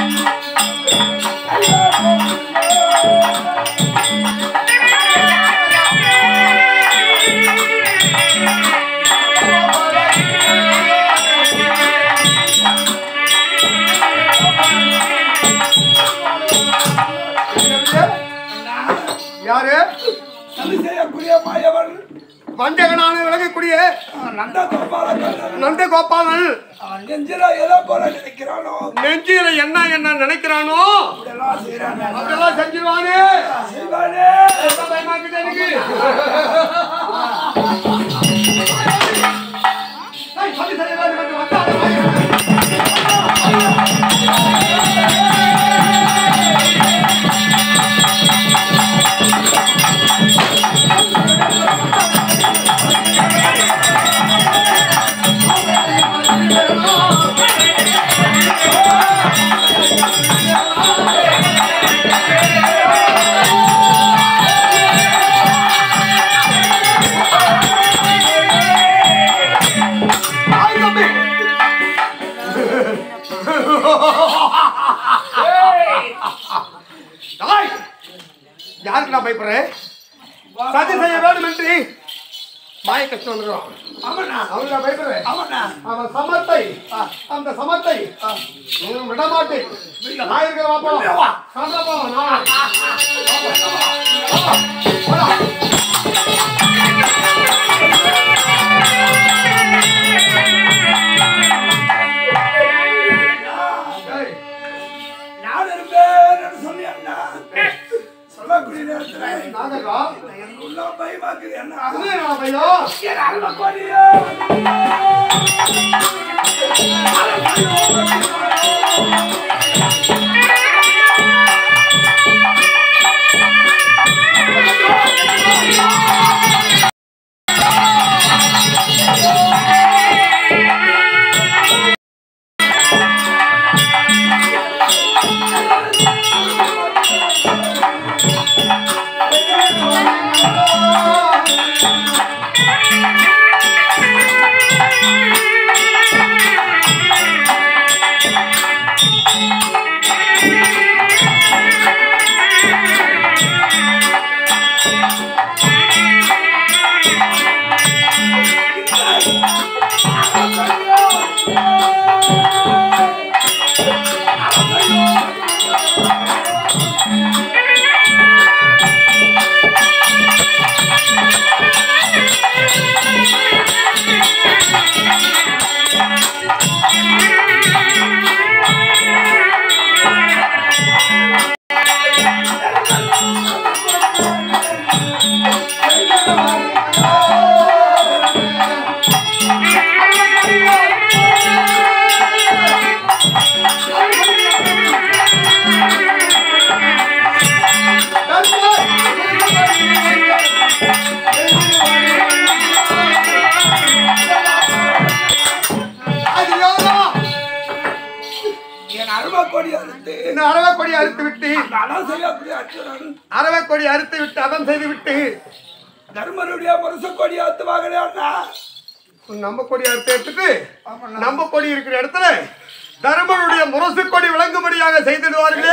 யாரு சதி செய்யக்கூடிய மாயவன் வஞ்சகனான விலகக்கூடிய நந்த கோபாலன் நந்த கோபாலன் அவன் நெஞ்சில எதை போல நினைக்கிறானோ நெஞ்சில என்ன என்ன நினைக்கிறானோ இதெல்லாம் செய்யறானே அதெல்லாம் செஞ்சிருவானே செய்வானே ரொம்ப பயமாக்குது எனக்கு ஏய், சொல்லி சரியா இருக்கு, வந்தாரு, ஆய் தம்பி. ஆய். யாருக்கு நான் பயப்படுறேன் சதி செய்ய வேண்டும் என்று மாய கஷ்டம் வந்துடும் அவனா அவனுக்கு நான் பயப்படுறேன் அவனா அவன் சமத்தை அந்த சமத்தை நீ விட மாட்டேன் நான் இருக்கிற வாப்பா சாந்தா நான் போடா. ஏய், நான் இருப்பேன் சொல்லி அண்ணா சொல்லக்கூடிய நேரத்துல நாகக்கா, எனக்கு உள்ள பயமாக்குது அண்ணா இது என்னடா பையன்? என் அருமக்கோடியே. அது யாரா? என் அருமக்கோடி அறுத்து இந்த அரவக்கொடி அறுத்து விட்டு அந்த அடம் செய்யக்கூடிய அச்சுரன் அரவக்கொடி அறுத்து விட்டு அதம் செய்து விட்டு தர்மருடைய முரசக்கொடி அறுத்து வாங்கலே அண்ணா நம்ம கொடி அறுத்து எடுத்துட்டு நம்ம கொடி இருக்கிற இடத்துல தர்மனுடைய முரசு கொடி விளங்கும்படியாக செய்திடுவார்களே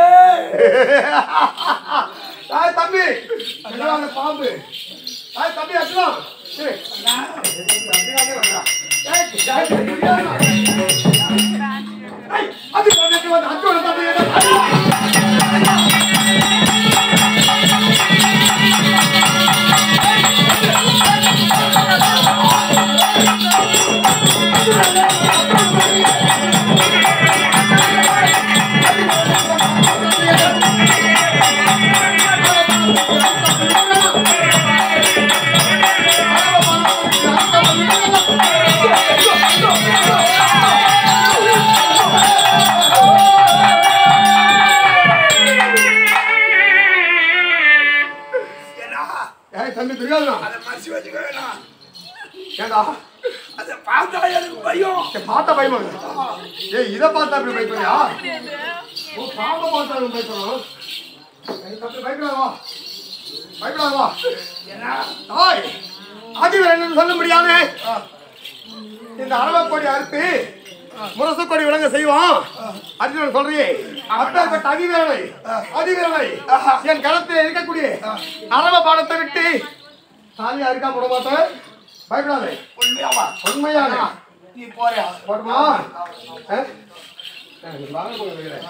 தாய் தம்பி எல்லாம் அந்த பாம்பு தாய் தம்பி அச்சலாம் ஏய், அப்படியே வந்தா. ஏய், ஏய், ஏய், அது வந்துட்டு வந்து அச்சு வந்து தம்பி என்ன? ஏன்னா ஏய் தம்பி தெரியாதுண்ணா அதை மறைச்சு வச்சுக்க வேணாம் ஏண்டா அதை பார்த்தா எனக்கு பயம் ஏய், பார்த்த பயமா இருக்கு. ஏய் இதை பார்த்தா அப்படி பயப்படுறியா ஓ பாம்பை பார்த்தா அவன் பயப்படணும் ஏய், தம்பி பயப்படாத வா பயப்படாத வா ஏன்னா தாய் அது என்னன்னு சொல்ல முடியாம இந்த அரவக்கொடி அறுத்து முரசு கொடி விளங்க செய்வோம் அர்ஜுனன் சொல்றியே அப்பேற்பட்ட அதிவீரனை அதிவீரனை என் களத்தில் இருக்கக்கூடிய அரவ பாடத்தை விட்டு தாலியா இருக்கா போட மாட்டேன் பயப்படாதே உண்மையாவா உண்மையான நீ போறியா போட்டுமா ஆ? ஆ, நீ வாங்க போங்க வைக்கிறேன்.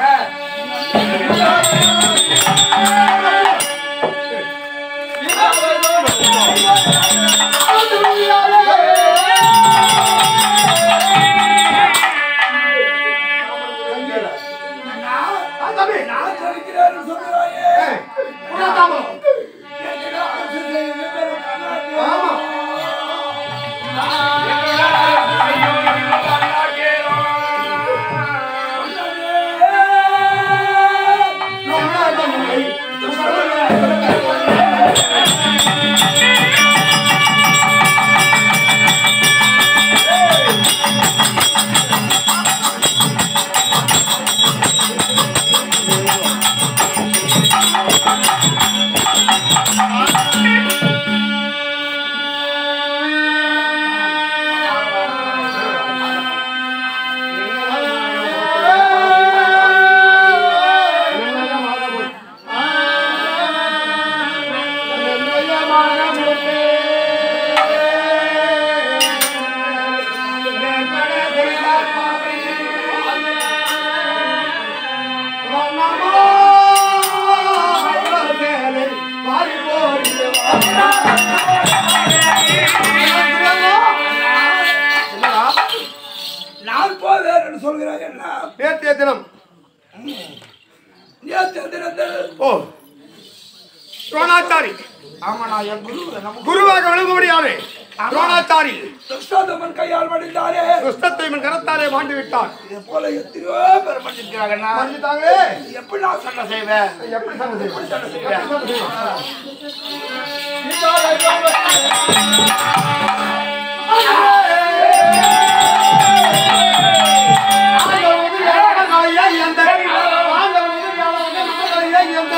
ஆ, தம்பி. நான் ஜெயிக்கிறேன்னு சொல்கிறாயே ஏய், புறா தாமரம். என்னிட அரசு செய்து பெரும் கண்ணாடி. ஆமா. நம்மளா இருந்தா இல்லை. நான் போவேன்னு சொல்கிறேன் என்ன நேற்றைய தினம் நேற்று தினத்தில் ஓ துரோணாச்சாரி ஆமாண்ணா என் குரு நமக்கு குருவாக விளங்கும்படியானே துரோணாச்சாரி துஷ்டாதமன் கையால் மடிந்தாரே துஷ்டத்தை இவன் கரத்தாலே மாண்டு விட்டான் இது போல எத்தனையோ பேர் மடிஞ்சிருக்கிறாங்கண்ணா மன்னித்தாங்களே எப்படி நான் சண்டை செய்வேன் எப்படி சண்டை செய்வோம் சண்டை செய்வேன் எப்படி சண்டை செய்வோம் ஆண்டவன் வந்து யாரோட நாளையா எந்த ஆண்டவன் வந்து யாரோட நம்ம நாளையா எந்த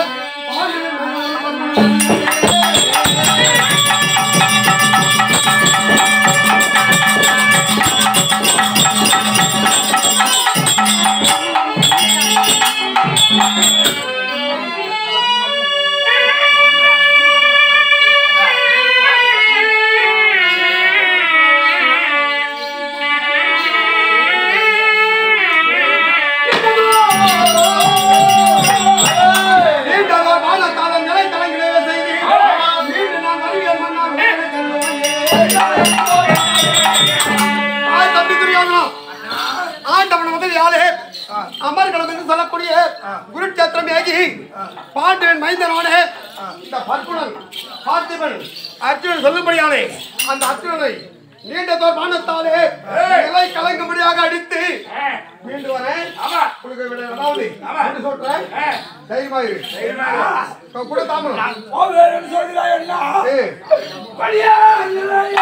நீண்டதோர் வானத்தாளம் நிலை கலங்கிடவே செய்து மீண்டும் நான் வருகிறேன் மன்னார் உலகை கண்டுவாயே. ஆய் தம்பி துரியோதனா, ஆண்டவன் முதல் யாழே அமர்கலம் என்று சொல்லக்கூடிய குருட்சேத்திரம் ஏகி பாண்டியன் மைந்தனோனே இந்த பர்குணன் பார்த்திபன் அர்ஜுனன் சொல்லும்படியானே அந்த அர்ஜுனனை நீண்டதோர் வானத்தாலே நிலை கலங்கும்படியாக அடித்து மீண்டு வரேன் உங்களுக்கு விட அதாவது என்ன சொல்றேன் தைரியமா இரு இப்ப கூட தாமரம் நான் போவேன்னு சொல்கிறாய் என்ன ஏய், வழியா இல்லையா?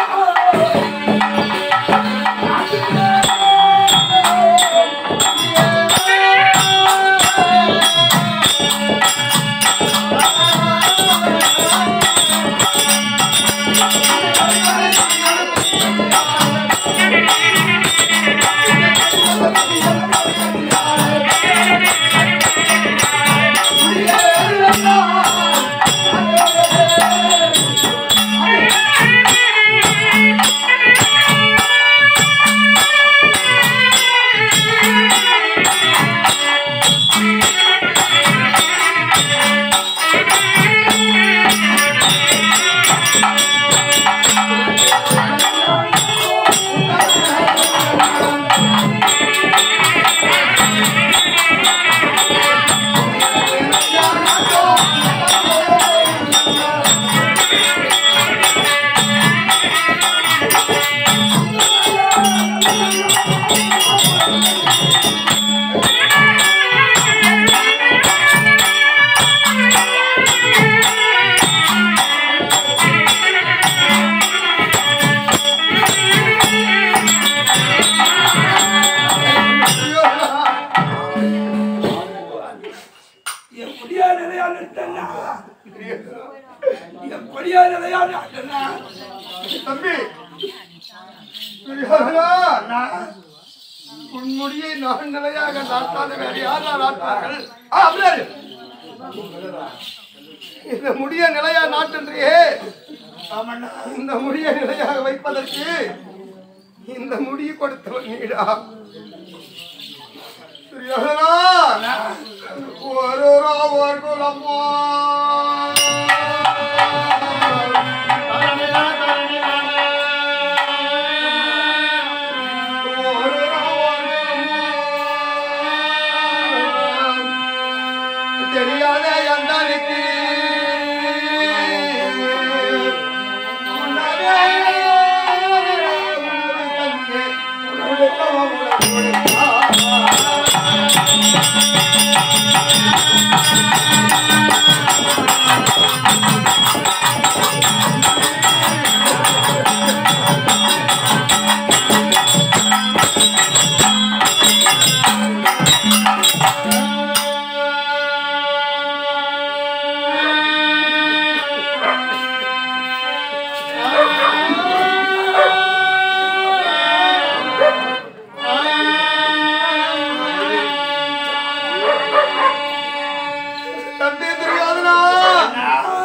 எப்படியா நிலையான்னு இருக்கேன்னா? எப்படியா நிலையான்னு இருக்கேன்னா? தம்பி துரியோதனா, நான் உன் முடியை நான் நிலையாக நாட்டாத வேறு யாரா நாட்டார்கள் ஆ, அப்படியே இரு. இந்த முடிய நிலையா நாட்டுன்றியே ஆமாண்ணா இந்த முடியை நிலையாக வைப்பதற்கு இந்த முடியை கொடுத்தவன் நீடா துரியோதனா, ஒரு ராவர் குலமோ ஒரு ராவர் குலமோ. தெரியாத எந்தனுக்கு தம்பி துரியோதனா